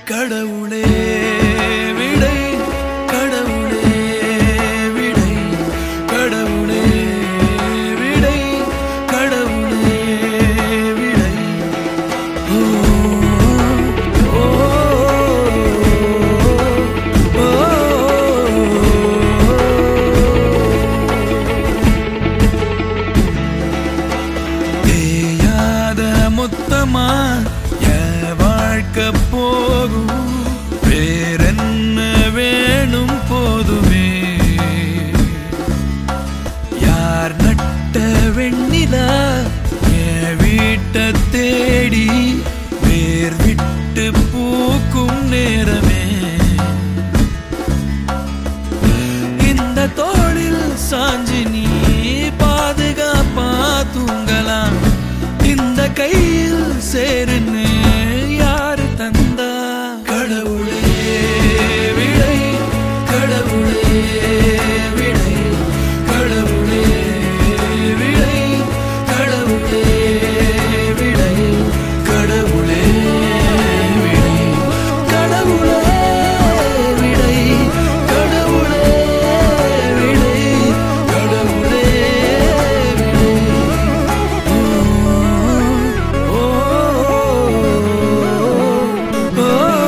கடவுளே விடை கடவுளே விடை கடவுளே விடை கடவுளே விடை ஓ ஓ தேயாத முத்தமா என் வாழ்க்கை போகும் வேறென்ன வேணும் போதுமே யார் நட்ட வெண்ணிலா என் வீட்டை தேடி வேர் விட்டு பூக்கும் நேரமே இந்த தோளில் சாஞ்சி நீ பாதுகாப்பா தூங்கலாம் இந்த கையில் சேருன்னு யாரு தந்தா கடவுளே விடை கடவுளே விடை கடவுளே விடை கடவுளே விடை கடவுளே விடை கடவுளே விடை கடவுளே விடை கடவுளே விடை ஓ ஓ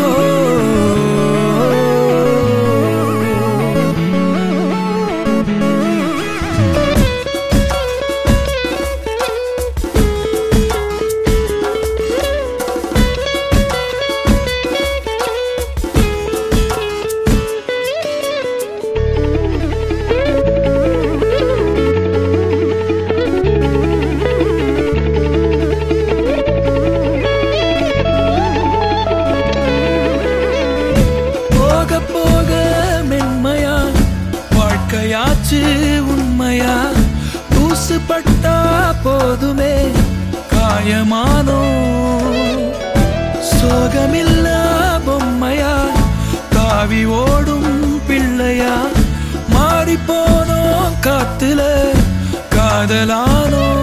போக போக மென்மையா வாழ்க்கையாச்சு உண்மையா தூசு பட்டா போதுமே காயமானோ சோகமில்லா பொம்மையா காவி ஓடும் பிள்ளையா மாறி போனோம் காத்துல காதலானோ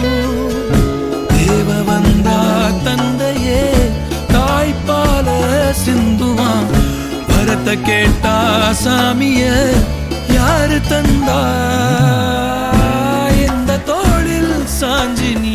தேவ வந்தா தந்தையே தாய்ப்பால சிந்துவான் வரத்தை கேட்டா சாமிய யாரு தந்தா இந்த தோளில் சாஞ்சி நீ